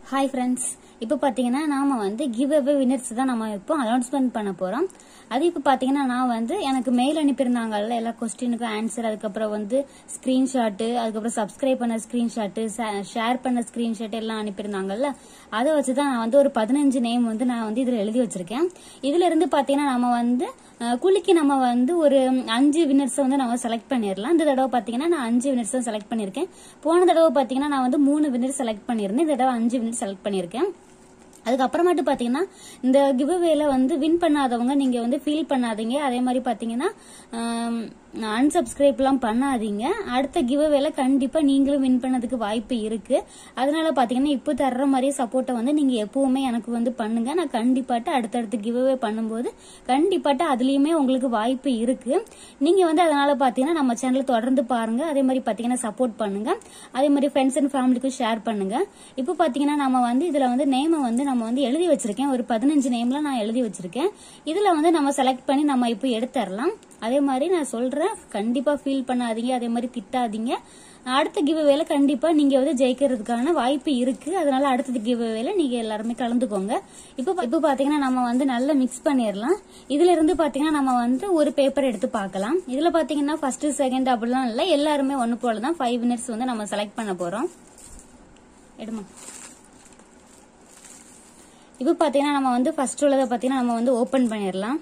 hi friends இப்போ பார்த்தீங்கன்னா நாம வந்து கிவ் அவே வினர்ஸ் தான் நம்ம இப்போ அனௌன்ஸ்மெண்ட் பண்ண போறோம் அது இப்போ பார்த்தீங்கன்னா நான் வந்து எனக்கு மெயில் அனுப்பியிருந்தாங்கல்ல எல்லா கொஸ்டினுக்கும் ஆன்சர் அதுக்கப்புறம் வந்து ஸ்க்ரீன்ஷாட்டு அதுக்கப்புறம் சப்ஸ்கிரைப் பண்ண ஸ்க்ரீன்ஷாட்டு ஷேர் பண்ண ஸ்க்ரீன்ஷாட் எல்லாம் அனுப்பியிருந்தாங்கல்ல அதை வச்சு தான் நான் வந்து ஒரு பதினஞ்சு நேம் வந்து நான் வந்து இதில் எழுதி வச்சிருக்கேன் இதுல இருந்து பார்த்தீங்கன்னா நம்ம வந்து அஹ், குலுக்கி நம்ம வந்து ஒரு அஞ்சு வினர்ஸை வந்து நம்ம செலக்ட் பண்ணிடலாம் இந்த தடவை பார்த்தீங்கன்னா நான் அஞ்சு வினர்ஸ் தான் செலக்ட் பண்ணியிருக்கேன் போன தடவை பார்த்தீங்கன்னா நான் வந்து மூணு வினர் செலக்ட் பண்ணியிருந்தேன் இந்த தடவை அஞ்சு வினர் செலக்ட் பண்ணியிருக்கேன் அதுக்கப்புறமாட்டு பாத்தீங்கன்னா இந்த கிவ்அவேல வந்து வின் பண்ணாதவங்க நீங்க வந்து ஃபீல் பண்ணாதீங்க அதே மாதிரி பாத்தீங்கன்னா அன்சப்ஸ்கிரைப்லாம் பண்ணாதீங்க அடுத்த கிவ்அவேல கண்டிப்பா நீங்களும் வின் பண்ணதுக்கு வாய்ப்பு இருக்கு அதனால பாத்தீங்கன்னா இப்போ தர்ற மாதிரி சப்போர்ட்டை வந்து நீங்க எப்பவுமே எனக்கு வந்து பண்ணுங்க நான் கண்டிப்பாட்டு அடுத்தடுத்து கிவ்அவே பண்ணும்போது கண்டிப்பாட்டு அதுலயுமே உங்களுக்கு வாய்ப்பு இருக்கு நீங்க வந்து அதனால பாத்தீங்கன்னா நம்ம சேனலை தொடர்ந்து பாருங்க அதே மாதிரி பாத்தீங்கன்னா சப்போர்ட் பண்ணுங்க அதே மாதிரி ஃப்ரெண்ட்ஸ் அண்ட் ஃபேமிலிக்கும் ஷேர் பண்ணுங்க இப்போ பாத்தீங்கன்னா நம்ம வந்து இதுல வந்து நேமை வந்து நம்ம வந்து எழுதி வச்சிருக்கேன் ஒரு பதினஞ்சு நேம்ல நான் எழுதி வச்சிருக்கேன் இதுல வந்து நம்ம செலக்ட் பண்ணி நம்ம இப்போ எடுத்துடலாம் அதே மாதிரி நான் சொல்றேன் கண்டிப்பா ஃபீல் பண்ணாதீங்க அதே மாதிரி திட்டாதீங்க அடுத்த கிவ்அவேல கண்டிப்பா நீங்க வந்து ஜெயிக்கிறதுக்கான வாய்ப்பு இருக்கு அதனால அடுத்த கிவ்அவேல நீங்க எல்லாருமே கலந்துக்கோங்க இப்போ இப்போ பாத்தீங்கன்னா நம்ம வந்து நல்லா மிக்ஸ் பண்ணிடலாம் இதுல இருந்து பாத்தீங்கன்னா நம்ம வந்து ஒரு பேப்பர் எடுத்து பார்க்கலாம் இதுல பாத்தீங்கன்னா ஃபர்ஸ்ட் செகண்ட் அப்படிலாம் இல்ல எல்லாருமே ஒன்னு போல தான் ஃபைவ் மினிட்ஸ் வந்து நம்ம செலக்ட் பண்ண போறோம் எடுமா இப்போ பாத்தீங்கன்னா நம்ம வந்து ஃபர்ஸ்ட் உள்ளதை பாத்தீங்கன்னா நம்ம வந்து ஓபன் பண்ணிடலாம்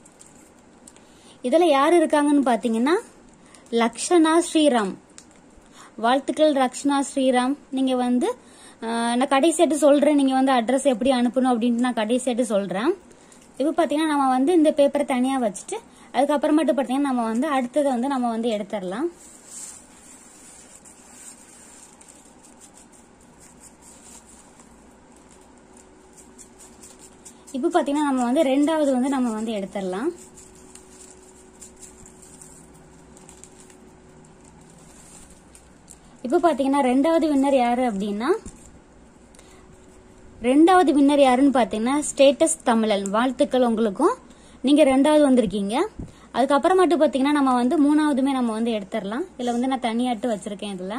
இதுல யார் இருக்காங்கன்னு பாத்தீங்கன்னா லக்ஷனா ஸ்ரீராம் வாழ்த்துக்கள் ரக்ஷனா ஸ்ரீராம் நீங்க வந்து அஹ், நான் கடைசியாட்டு சொல்றேன் நீங்க வந்து அட்ரஸ் எப்படி அனுப்பணும் அப்படின்ட்டு நான் கடைசியாட்டு சொல்றேன் இப்போ பாத்தீங்கன்னா நம்ம வந்து இந்த பேப்பரை தனியா வச்சுட்டு அதுக்கப்புறமேட்டு பாத்தீங்கன்னா நம்ம வந்து அடுத்ததை வந்து நம்ம வந்து எடுத்துடலாம் இப்போ பாத்தீங்கன்னா நம்ம வந்து ரெண்டாவது வந்து நம்ம வந்து எடுத்துடலாம் இப்போ பாத்தீங்கன்னா ரெண்டாவது வின்னர் யாரு அப்படின்னா ரெண்டாவது வின்னர் யாருன்னு பாத்தீங்கன்னா ஸ்டேட்டஸ் தமிழன் வாழ்த்துக்கள் உங்களுக்கும் நீங்க ரெண்டாவது வந்திருக்கீங்க அதுக்கப்புறமாட்டு பாத்தீங்கன்னா நம்ம வந்து மூணாவதுமே நம்ம வந்து எடுத்துடலாம் இதுல வந்து நான் தனியாட்டு வச்சிருக்கேன் இதுல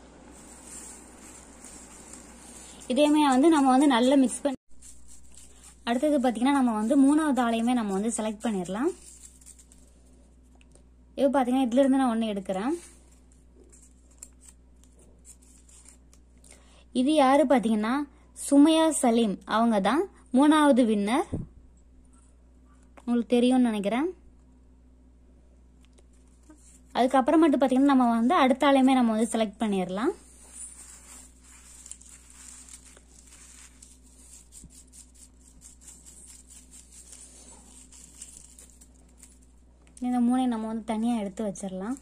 இதையுமே வந்து நம்ம வந்து நல்லா மிக்ஸ் பண்ணி அடுத்தது பாத்தீங்கன்னா நம்ம வந்து மூணாவது ஆளையுமே நம்ம வந்து செலக்ட் பண்ணிடலாம் இப்போ பாத்தீங்கன்னா இதுல இருந்து நான் ஒன்னு எடுக்கிறேன் இது யாரு பாத்தீங்கன்னா சுமையா சலீம் அவங்க தான் மூணாவது வின்னர் உங்களுக்கு தெரியும்னு நினைக்கிறேன் அதுக்கப்புறமேட்டு பாத்தீங்கன்னா நம்ம வந்து அடுத்த ஆளையுமே நம்ம வந்து செலக்ட் பண்ணிடலாம் இந்த மூணையும் நம்ம வந்து தனியா எடுத்து வச்சிடலாம்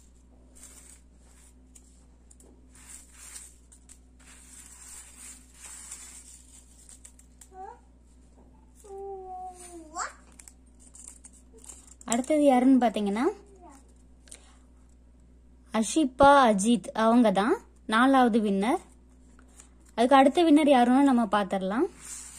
அடுத்தது யாருன்னு பாத்தீங்கன்னா அஷிபா அஜித் அவங்க தான் நாலாவது வின்னர் அதுக்கு அடுத்த வின்னர் யாருன்னு நம்ம பாத்திரலாம்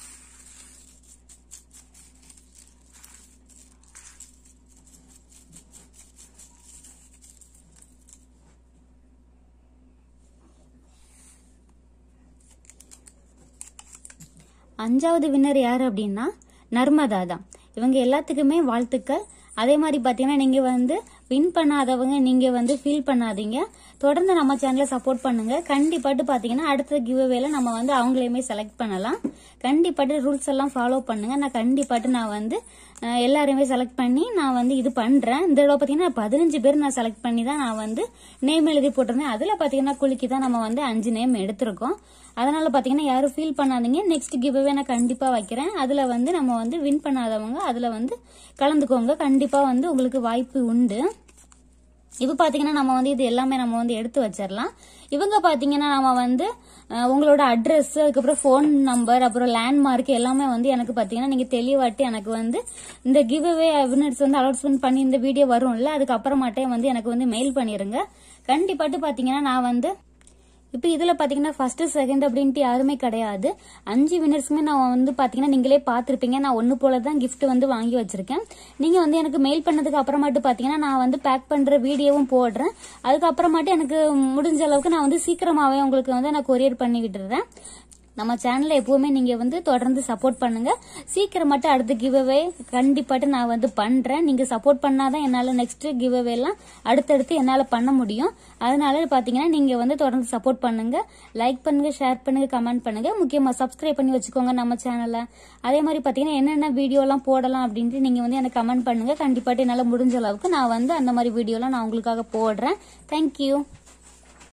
அஞ்சாவது வின்னர் யாரு அப்படின்னா நர்மதா தான் இவங்க எல்லாத்துக்குமே வாழ்த்துக்கள் அதே மாதிரி பாத்தீங்கன்னா நீங்க வந்து வின் பண்ணாதவங்க நீங்க வந்து ஃபீல் பண்ணாதீங்க தொடர்ந்து நம்ம சேனலை சப்போர்ட் பண்ணுங்க கண்டிப்பாட்டு பாத்தீங்கன்னா அடுத்த கிவ்அவேல நம்ம வந்து அவங்களையுமே செலக்ட் பண்ணலாம் கண்டிப்பாட்டு ரூல்ஸ் எல்லாம் ஃபாலோ பண்ணுங்க நான் கண்டிப்பாட்டு நான் வந்து அஹ், எல்லாரையுமே செலக்ட் பண்ணி நான் வந்து இது பண்றேன் இந்த தடவை பாத்தீங்கன்னா பதினஞ்சு பேர் நான் செலக்ட் பண்ணி தான் நான் வந்து நேம் எழுதி போட்டிருந்தேன் அதுல பாத்தீங்கன்னா குலுக்கி தான் நம்ம வந்து அஞ்சு நேம் எடுத்திருக்கோம் அதனால பாத்தீங்கன்னா யாரும் ஃபீல் பண்ணாதீங்க நெக்ஸ்ட் கிவ்அவே நான் கண்டிப்பா வைக்கிறேன் அதுல வந்து நம்ம வந்து வின் பண்ணாதவங்க அதுல வந்து கலந்துக்கோங்க கண்டிப்பா வந்து உங்களுக்கு வாய்ப்பு உண்டு இப்போ பாத்தீங்கன்னா நம்ம வந்து இது எல்லாமே நம்ம வந்து எடுத்து வச்சிடலாம் இவங்க பாத்தீங்கன்னா நம்ம வந்து அஹ், உங்களோட அட்ரஸ் அதுக்கப்புறம் ஃபோன் நம்பர் அப்புறம் லேண்ட்மார்க் எல்லாமே வந்து எனக்கு பாத்தீங்கன்னா நீங்க தெளிவாட்டி எனக்கு வந்து இந்த கிவ் அவே வினர்ஸ் வந்து அனௌன்ஸ்மெண்ட் பண்ணி இந்த வீடியோ வரும்ல அதுக்கப்புறமாட்டே வந்து எனக்கு வந்து மெயில் பண்ணிருங்க கண்டிப்பாட்டு பாத்தீங்கன்னா நான் வந்து இப்போ இதுல பாத்தீங்கன்னா ஃபர்ஸ்ட் செகண்ட் அப்படின்ட்டு யாருமே கிடையாது அஞ்சு வினர்ஸுமே நான் வந்து பாத்தீங்கன்னா நீங்களே பார்த்திருப்பீங்க நான் ஒன்னு போல தான் gift வந்து வாங்கி வச்சிருக்கேன் நீங்க வந்து எனக்கு மெயில் பண்ணதுக்கு அப்புறமாட்டு பாத்தீங்கன்னா நான் வந்து பேக் பண்ற வீடியோவும் போடுறேன் அதுக்கப்புறமாட்டு எனக்கு முடிஞ்ச அளவுக்கு நான் வந்து சீக்கிரமாவே உங்களுக்கு வந்து நான் கொரியர் பண்ணி விட்டுறேன் நம்ம சேனலை எப்பவுமே நீங்க வந்து தொடர்ந்து சப்போர்ட் பண்ணுங்க சீக்கிரம் மட்டும் அடுத்த கிவ்அவே கண்டிப்பாட்டு நான் வந்து பண்றேன் நீங்க சப்போர்ட் பண்ணாதான் என்னால நெக்ஸ்ட் கிவ்அவே எல்லாம் அடுத்தடுத்து என்னால பண்ண முடியும் அதனால பாத்தீங்கன்னா நீங்க வந்து தொடர்ந்து சப்போர்ட் பண்ணுங்க லைக் பண்ணுங்க ஷேர் பண்ணுங்க கமெண்ட் பண்ணுங்க முக்கியமா சப்ஸ்கிரைப் பண்ணி வச்சுக்கோங்க நம்ம சேனலை அதே மாதிரி பாத்தீங்கன்னா என்னென்ன வீடியோ எல்லாம் போடலாம் அப்படின்ட்டு நீங்க வந்து எனக்கு கமெண்ட் பண்ணுங்க கண்டிப்பாட்டு என்னால முடிஞ்ச அளவுக்கு நான் வந்து அந்த மாதிரி வீடியோலாம் நான் உங்களுக்காக போடுறேன் தேங்க்யூ